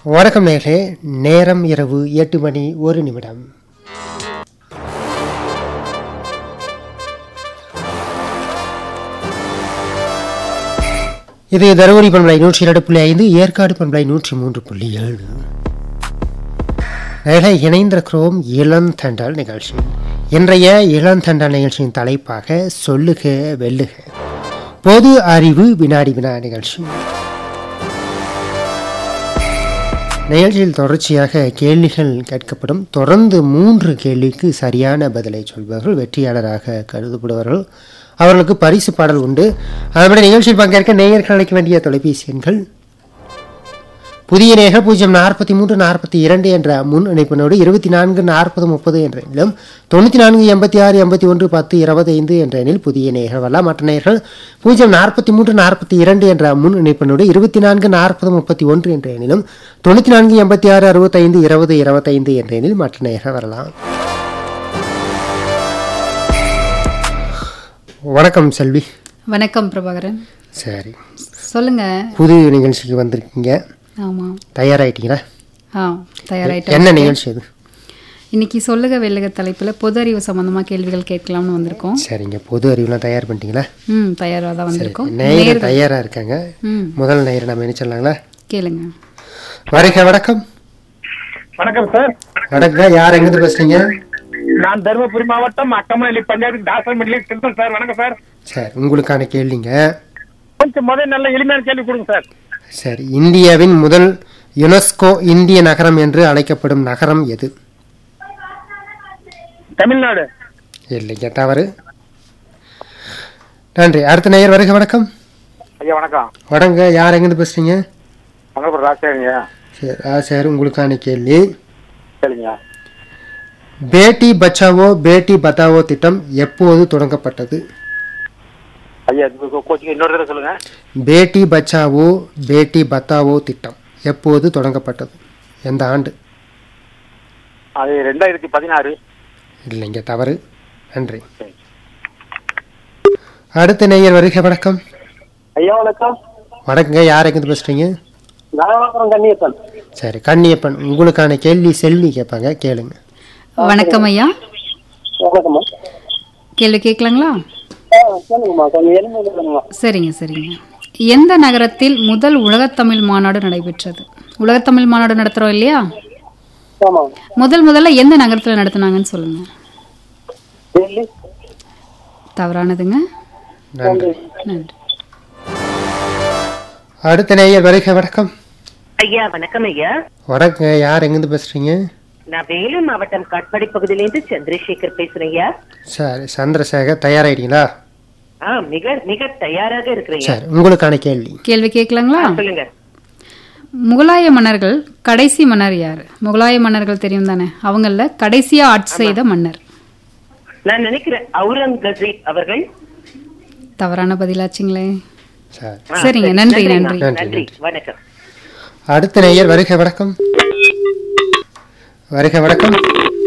வணக்கம் நேர்களே நேரம் இரவு எட்டு மணி ஒரு நிமிடம் இது தருமபுரி பண்பலை நூற்றி இரண்டு புள்ளி ஐந்து ஏற்காடு பண்பலை நூற்றி மூன்று புள்ளி ஏழு நேர்களே இணைந்திருக்கிறோம் இளந்தண்டல் நிகழ்ச்சி இன்றைய இளந்தண்டல் நிகழ்ச்சியின் தலைப்பாக சொல்லுக வெல்லுக பொது அறிவு வினாடி வினா நிகழ்ச்சி நிகழ்ச்சியில் தொடர்ச்சியாக கேள்விகள் கேட்கப்படும் தொடர்ந்து மூன்று கேள்விக்கு சரியான பதிலை சொல்பவர்கள் வெற்றியாளராக கருதப்படுவார்கள் அவர்களுக்கு பரிசு பாடல் உண்டு அதன்படி நிகழ்ச்சியில் பங்கேற்க நேயர்கள் அழைக்க வேண்டிய தொலைபேசி எண்கள் புதிய நேயர்கள் பூஜ்ஜியம் நாற்பத்தி மூன்று நாற்பத்தி இரண்டு என்ற முன் இணைப்பினோடு இருபத்தி நான்கு நாற்பது முப்பது என்ற எண்ணிலும் தொண்ணூற்றி நான்கு எண்பத்தி ஆறு எண்பத்தி ஒன்று பத்து இருபத்தைந்து என்ற எண்ணில் புதிய நேயர்கள் வரலாம் மற்ற நேயர்கள் பூஜ்ஜியம் நாற்பத்தி மூன்று நாற்பத்தி இரண்டு என்ற முன் இணைப்பினோடு இருபத்தி நான்கு நாற்பது முப்பத்தி ஒன்று என்ற எண்ணிலும் தொண்ணூற்றி நான்கு எண்பத்தி ஆறு அறுபத்தைந்து இருபது இருபத்தைந்து என்ற எண்ணில் மற்ற நேயர்கள் வரலாம் வணக்கம் செல்வி வணக்கம் பிரபாகரன் சரி சொல்லுங்க புது நிகழ்ச்சிக்கு வந்திருக்கீங்க ஆமா தயாராயிட்டீங்களா ஆ தயாராயிட்டேன் என்ன நிகழ்ச்சி அது இன்னைக்கு சொல்லுக வெள்ளுக தலைப்புல பொது அறிவு சம்பந்தமா கேள்விகள் கேட்கலாம்னு வந்திருக்கோம் சரிங்க பொது அறிவுலாம் தயார் பண்ணிட்டீங்களா ம் தயாராக தான் வந்திருக்கோம் நேயர் தயாரா இருக்காங்க ம் முதல் நேயர் நம்ம என்ன சொல்லலாங்களா கேளுங்க வருக வணக்கம் வணக்கம் சார் வணக்கம் யார் எங்கிருந்து பேசுறீங்க நான் தருமபுரி மாவட்டம் அக்கமலி பஞ்சாயத்து தாசன்பள்ளியில் திருத்தம் சார் வணக்கம் சார் சரி உங்களுக்கான கேள்விங்க கொஞ்சம் முதல் நல்ல எளிமையான கேள்வி கொடுங்க சார் சரி இந்தியாவின் முதல் யுனெஸ்கோ இந்திய நகரம் என்று அழைக்கப்படும் நகரம் எது தமிழ்நாடு இல்லைங்க தவறு நன்றி அடுத்த நேயர் வருக வணக்கம் ஐயா வணக்கம் வணங்க யார் எங்கிருந்து பேசுறீங்க வணக்கம் ராஜேங்க சரி ஆ சரி உங்களுக்கான கேள்வி சரிங்க பேட்டி பச்சாவோ பேட்டி பத்தாவோ திட்டம் எப்போது தொடங்கப்பட்டது ஐயா கோச்சிங் இன்னொரு தடவை சொல்லுங்க பேட்டி பச்சாவோ பேட்டி பத்தாவோ திட்டம் எப்போது தொடங்கப்பட்டது எந்த ஆண்டு அது ரெண்டாயிரத்தி பதினாறு இல்லைங்க தவறு நன்றி அடுத்த நேயர் வருக வணக்கம் ஐயா வணக்கம் வணக்கங்க யார் எங்கிருந்து பேசுறீங்க நாகவாக்கம் கண்ணியப்பன் சரி கண்ணியப்பன் உங்களுக்கான கேள்வி செல்வி கேட்பாங்க கேளுங்க வணக்கம் ஐயா வணக்கம்மா கேள்வி கேட்கலாங்களா சொல்லுங்கம்மா கொஞ்சம் எளிமை சொல்லுங்கம்மா சரிங்க சரிங்க எந்த நகரத்தில் முதல் உலகத்தமிழ் மாநாடு நடைபெற்றது உலகத்தமிழ் மாநாடு நடத்துறோம் இல்லையா ஆமாம் முதல் முதல்ல எந்த நகரத்துல நடத்துனாங்கன்னு சொல்லுங்க டெல்லி தவறானதுங்க நன்றி நன்றி அடுத்த நேயர் வருக வணக்கம் ஐயா வணக்கம் ஐயா வணக்கங்க யார் எங்கிருந்து பேசுறீங்க நான் வேலூர் மாவட்டம் காட்பாடி பகுதியிலேருந்து சந்திரசேகர் பேசுறேன் ஐயா சரி சந்திரசேகர் தயாராயிட்டீங்களா ஆ மிக மிக தயாராக இருக்கிறீங்க சரி உங்களுக்கான கேள்வி கேள்வி கேட்கலாங்களா சொல்லுங்க முகலாய மன்னர்கள் கடைசி மன்னர் யாரு முகலாய மன்னர்கள் தெரியும் தானே அவங்கள கடைசியா ஆட்சி செய்த மன்னர் நான் நினைக்கிறேன் அவுரங்கசீப் அவர்கள் தவறான பதிலாச்சுங்களே சரி ஆ, சரிங்க சரி. நன்றி நன்றிம்மா. நன்றி நன்றி, நன்றி நன்றி. வணக்கம் அடுத்த நேயர் வருக வணக்கம் வருக வணக்கம்